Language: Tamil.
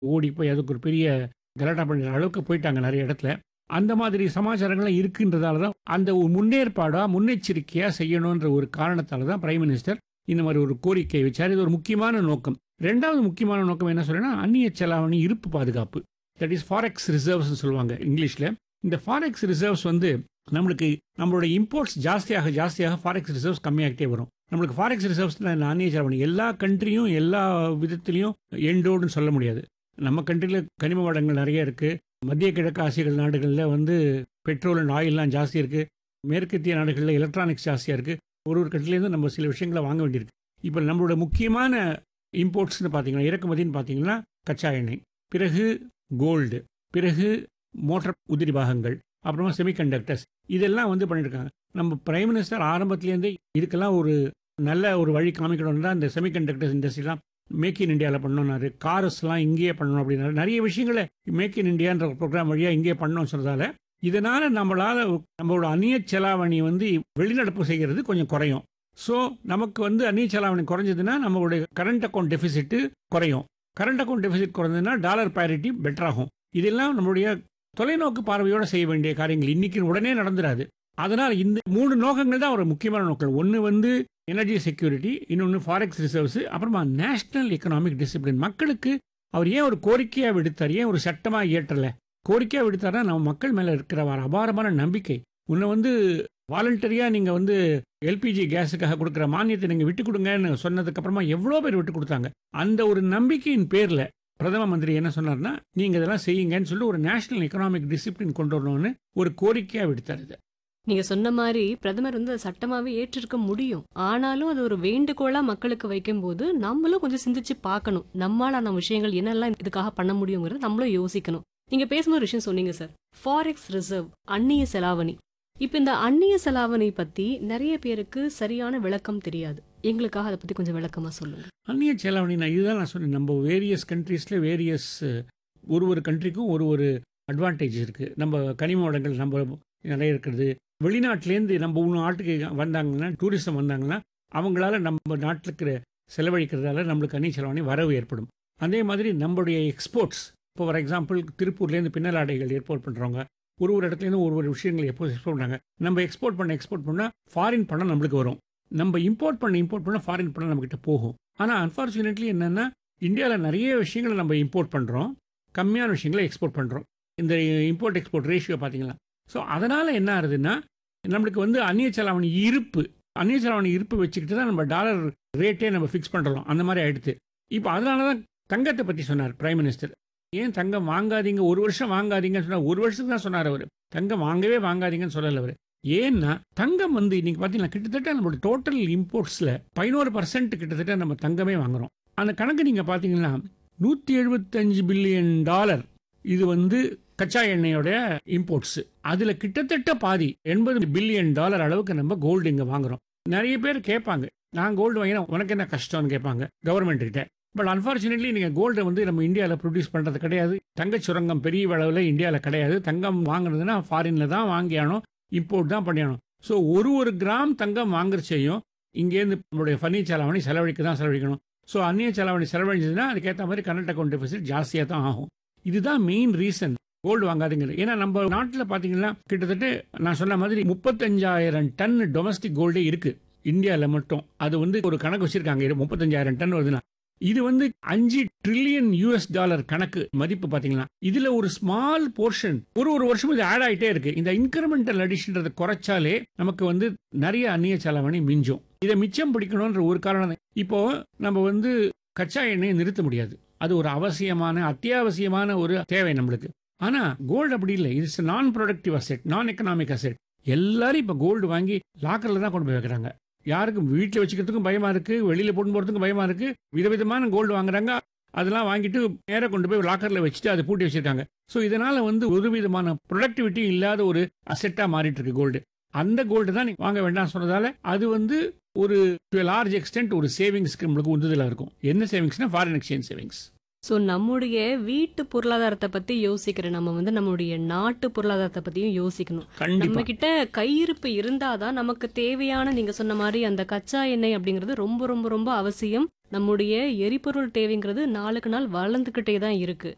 ஓடி போய் அதுக்கு ஒரு பெரிய கலாட்டா பண்ணுற அளவுக்கு போயிட்டாங்க நிறைய இடத்துல அந்த மாதிரி சமாச்சாரங்கள்லாம் இருக்குன்றதால தான் அந்த ஒரு முன்னேற்பாடாக முன்னெச்சரிக்கையாக செய்யணுன்ற ஒரு காரணத்தால தான் பிரைம் மினிஸ்டர் இந்த மாதிரி ஒரு கோரிக்கை வச்சார் இது ஒரு முக்கியமான நோக்கம் ரெண்டாவது முக்கியமான நோக்கம் என்ன சொல்றேன்னா அந்நிய செலாவணி இருப்பு பாதுகாப்பு தட் இஸ் ஃபாரெக்ஸ் ரிசர்வ்ஸ் சொல்லுவாங்க இங்கிலீஷில் இந்த ஃபாரெக்ஸ் ரிசர்வ்ஸ் வந்து நம்மளுக்கு நம்மளோட இம்போர்ட்ஸ் ஜாஸ்தியாக ஜாஸ்தியாக ஃபாரெக்ஸ் ரிசர்வ்ஸ் கம்மியாகிட்டே வரும் நம்மளுக்கு ஃபாரெக்ஸ் ரிசர்வ்ஸ் அந்நிய செலாவணி எல்லா கண்ட்ரியும் எல்லா விதத்துலையும் எண்டோடுன்னு சொல்ல முடியாது நம்ம கண்ட்ரியில் கனிம வளங்கள் நிறைய இருக்குது மத்திய கிழக்கு ஆசிய நாடுகளில் வந்து பெட்ரோல் அண்ட் ஆயில்லாம் ஜாஸ்தி இருக்குது மேற்கத்திய நாடுகளில் எலக்ட்ரானிக்ஸ் ஜாஸ்தியாக இருக்குது ஒரு ஒரு கண்ட்ரிலேருந்து நம்ம சில விஷயங்களை வாங்க வேண்டியிருக்கு இப்போ நம்மளோட முக்கியமான இம்போர்ட்ஸ்னு பார்த்தீங்கன்னா இறக்குமதின்னு பார்த்தீங்கன்னா கச்சா எண்ணெய் பிறகு கோல்டு பிறகு மோட்டார் உதிரி பாகங்கள் அப்புறமா செமிகண்டக்டர்ஸ் இதெல்லாம் வந்து பண்ணியிருக்காங்க நம்ம பிரைம் மினிஸ்டர் ஆரம்பத்துலேருந்தே இதுக்கெல்லாம் ஒரு நல்ல ஒரு வழி காமிக்கணும்னு தான் இந்த செமிகண்டக்டர்ஸ் இண்டஸ்ட்ரிலாம் மேக் இன் இந்தியாவில் பண்ணணும்னாரு கார்ஸ்லாம் இங்கேயே பண்ணணும் அப்படின்னாரு நிறைய விஷயங்களை மேக் இன் இந்தியான்ற ப்ரோக்ராம் வழியாக இங்கேயே பண்ணணும்னு சொன்னதால இதனால் நம்மளால் நம்மளோட அந்நிய செலாவணி வந்து வெளிநடப்பு செய்கிறது கொஞ்சம் குறையும் ஸோ நமக்கு வந்து அந்நிய செலாவணி குறைஞ்சதுன்னா நம்மளுடைய கரண்ட் அக்கௌண்ட் டெபிசிட்டு குறையும் கரண்ட் அக்கௌண்ட் டெபிசிட் குறைஞ்சதுன்னா டாலர் பேரிட்டி பெட்டர் ஆகும் இதெல்லாம் நம்மளுடைய தொலைநோக்கு பார்வையோட செய்ய வேண்டிய காரியங்கள் இன்னைக்கு உடனே நடந்துராது அதனால் இந்த மூணு நோக்கங்கள் தான் ஒரு முக்கியமான நோக்கம் ஒன்று வந்து எனர்ஜி செக்யூரிட்டி இன்னொன்று ஃபாரெக்ஸ் ரிசர்வ்ஸ் அப்புறமா நேஷனல் எக்கனாமிக் டிசிப்ளின் மக்களுக்கு அவர் ஏன் ஒரு கோரிக்கையாக விடுத்தார் ஏன் ஒரு சட்டமாக இயற்றல கோரிக்கையாக விடுத்தாருன்னா நம்ம மக்கள் மேலே இருக்கிற ஒரு அபாரமான நம்பிக்கை உன்னை வந்து வாலண்டரியாக நீங்கள் வந்து எல்பிஜி கேஸுக்காக கொடுக்குற மானியத்தை நீங்கள் விட்டு கொடுங்கன்னு சொன்னதுக்கு அப்புறமா எவ்வளோ பேர் விட்டு கொடுத்தாங்க அந்த ஒரு நம்பிக்கையின் பேரில் பிரதம மந்திரி என்ன சொன்னார்னா நீங்கள் இதெல்லாம் செய்யுங்கன்னு சொல்லி ஒரு நேஷனல் எக்கனாமிக் டிசிப்ளின் கொண்டு வரணும்னு ஒரு கோரிக்கையாக விடுத்தார் இது நீங்க சொன்ன மாதிரி பிரதமர் வந்து அதை சட்டமாவே ஏற்றிருக்க முடியும் ஆனாலும் அது ஒரு வேண்டுகோளா மக்களுக்கு வைக்கும்போது நம்மளும் கொஞ்சம் சிந்திச்சு பார்க்கணும் நம்மளான விஷயங்கள் என்னெல்லாம் இதுக்காக பண்ண முடியுங்கிறத நம்மளும் யோசிக்கணும் நீங்க பேசும்போது ஒரு விஷயம் சொன்னீங்க சார் ஃபாரெக்ஸ் ரிசர்வ் அந்நிய செலாவணி இப்ப இந்த அந்நிய செலாவணி பத்தி நிறைய பேருக்கு சரியான விளக்கம் தெரியாது எங்களுக்காக அதை பத்தி கொஞ்சம் விளக்கமா சொல்லுங்க அந்நிய செலாவணி நான் இதுதான் நான் சொன்னேன் நம்ம வேரியஸ் கண்ட்ரீஸில் வேரியஸ் ஒரு ஒரு கண்ட்ரிக்கும் ஒரு ஒரு அட்வான்டேஜ் இருக்குது நம்ம கனிம வளங்கள் நம்ம நிறைய இருக்கிறது வெளிநாட்டிலேருந்து நம்ம ஒன்று நாட்டுக்கு வந்தாங்கன்னா டூரிசம் வந்தாங்கன்னா அவங்களால நம்ம நாட்டில் இருக்கிற செலவழிக்கிறதால நம்மளுக்கு அந்நிய செலவாணி வரவு ஏற்படும் அதே மாதிரி நம்மளுடைய எக்ஸ்போர்ட்ஸ் இப்போ ஃபார் எக்ஸாம்பிள் திருப்பூர்லேருந்து பின்னலாடைகள் ஏர்போர்ட் பண்ணுறவங்க ஒரு ஒரு இடத்துலேருந்து ஒரு ஒரு விஷயங்கள் எப்போ எக்ஸ்போர்ட் பண்ணாங்க நம்ம எக்ஸ்போர்ட் பண்ண எக்ஸ்போர்ட் பண்ணால் ஃபாரின் பணம் நம்மளுக்கு வரும் நம்ம இம்போர்ட் பண்ண இம்போர்ட் பண்ணால் ஃபாரின் பணம் நம்மக்கிட்ட போகும் ஆனால் அன்ஃபார்ச்சுனேட்லி என்னென்னா இந்தியாவில் நிறைய விஷயங்களை நம்ம இம்போர்ட் பண்ணுறோம் கம்மியான விஷயங்களை எக்ஸ்போர்ட் பண்ணுறோம் இந்த இம்போர்ட் எக்ஸ்போர்ட் ரேஷியோ பார்த்தீங்களா ஸோ அதனால் என்ன ஆகுதுன்னா நம்மளுக்கு வந்து அந்நிய செலாவணி இருப்பு அந்நிய செலாவணி இருப்பு வச்சுக்கிட்டு தான் நம்ம டாலர் ரேட்டே நம்ம ஃபிக்ஸ் பண்ணுறோம் அந்த மாதிரி ஆயிடுது இப்போ அதனால தான் தங்கத்தை பற்றி சொன்னார் பிரைம் மினிஸ்டர் ஏன் தங்கம் வாங்காதீங்க ஒரு வருஷம் வாங்காதீங்கன்னு சொன்னார் ஒரு வருஷத்துக்கு தான் சொன்னார் அவர் தங்கம் வாங்கவே வாங்காதீங்கன்னு சொல்லலை அவர் ஏன்னா தங்கம் வந்து இன்னைக்கு பார்த்தீங்கன்னா கிட்டத்தட்ட நம்மளோட டோட்டல் இம்போர்ட்ஸில் பதினோரு பர்சன்ட் கிட்டத்தட்ட நம்ம தங்கமே வாங்குறோம் அந்த கணக்கு நீங்கள் பார்த்தீங்கன்னா நூற்றி எழுபத்தஞ்சு பில்லியன் டாலர் இது வந்து கச்சா எண்ணெயோட இம்போர்ட்ஸ் அதில் கிட்டத்தட்ட பாதி எண்பது பில்லியன் டாலர் அளவுக்கு நம்ம கோல்டு இங்கே வாங்குறோம் நிறைய பேர் கேட்பாங்க நான் கோல்டு வாங்கினா உனக்கு என்ன கஷ்டம்னு கேட்பாங்க கவர்மெண்ட் கிட்ட பட் அன்ஃபார்ச்சுனேட்லி நீங்கள் கோல்டை வந்து நம்ம இந்தியாவில் ப்ரொடியூஸ் பண்ணுறது கிடையாது தங்கச் சுரங்கம் பெரிய அளவில் இந்தியாவில் கிடையாது தங்கம் வாங்குறதுன்னா ஃபாரினில் தான் வாங்கியானோம் இம்போர்ட் தான் பண்ணியானோம் ஸோ ஒரு ஒரு கிராம் தங்கம் வாங்குறச்சையும் இங்கேருந்து நம்மளுடைய ஃபர்னிச்சர் செலவணி செலவழிக்க தான் செலவழிக்கணும் ஸோ அந்நிய செலவணி செலவழிச்சதுன்னா அதுக்கேற்ற மாதிரி கரண்ட் அக்கௌண்ட் டெபிசிட் ஜாஸ்தியாக தான் ஆகும் இதுதான் மெயின் ரீசன் கோல்டு வாங்காதீங்க ஏன்னா நம்ம நாட்டில் பார்த்தீங்கன்னா கிட்டத்தட்ட நான் சொன்ன மாதிரி முப்பத்தஞ்சாயிரம் டன் டொமஸ்டிக் கோல்டே இருக்கு இந்தியாவில் மட்டும் அது வந்து ஒரு கணக்கு வச்சிருக்காங்க முப்பத்தஞ்சாயிரம் டன் வருதுன்னா இது வந்து அஞ்சு ட்ரில்லியன் யூஎஸ் டாலர் கணக்கு மதிப்பு பார்த்தீங்கன்னா இதுல ஒரு ஸ்மால் போர்ஷன் ஒரு ஒரு வருஷமும் இது ஆட் ஆகிட்டே இருக்கு இந்த இன்கிரிமெண்டல் அடிஷன்றதை குறைச்சாலே நமக்கு வந்து நிறைய அந்நிய செலவணி மிஞ்சும் இதை மிச்சம் பிடிக்கணுன்ற ஒரு காரணம் இப்போ நம்ம வந்து கச்சா எண்ணெயை நிறுத்த முடியாது அது ஒரு அவசியமான அத்தியாவசியமான ஒரு தேவை நம்மளுக்கு ஆனா கோல்டு அப்படி இல்லை it's non productive asset non economic asset எல்லாரும் இப்போ கோல்டு வாங்கி லாக்கர்ல தான் கொண்டு போய் வைக்கிறாங்க யாருக்கும் வீட்டில் வச்சுக்கிறதுக்கும் பயமா இருக்கு வெளியில போட்டு போறதுக்கும் பயமா இருக்கு விதவிதமான கோல்டு வாங்குறாங்க அதெல்லாம் வாங்கிட்டு நேராக கொண்டு போய் லாக்கர்ல வச்சுட்டு அதை பூட்டி வச்சிருக்காங்க ஸோ இதனால வந்து ஒரு விதமான ப்ரொடக்டிவிட்டி இல்லாத ஒரு அசெட்டா மாறிட்டு இருக்கு கோல்டு அந்த கோல்டு தான் நீங்க வாங்க வேண்டாம் சொன்னதால அது வந்து ஒரு லார்ஜ் எக்ஸ்டென்ட் ஒரு சேவிங்ஸ்க்கு நம்மளுக்கு உந்துதலா இருக்கும் என்ன சேவிங்ஸ்னா ஃபாரின் எக்ஸ்சேஞ்ச் சேவிங்ஸ் சோ நம்முடைய வீட்டு பொருளாதாரத்தை பத்தி யோசிக்கிற நம்ம வந்து நம்முடைய நாட்டு பொருளாதாரத்தை பத்தியும் யோசிக்கணும் நம்ம கண்டிப்பா கிட்ட கையிருப்பு இருந்தாதான் நமக்கு தேவையான நீங்க சொன்ன மாதிரி அந்த கச்சா எண்ணெய் அப்படிங்கிறது ரொம்ப ரொம்ப ரொம்ப அவசியம் நம்முடைய எரிபொருள் தேவைங்கிறது நாளுக்கு நாள் வளர்ந்துகிட்டே தான் இருக்கு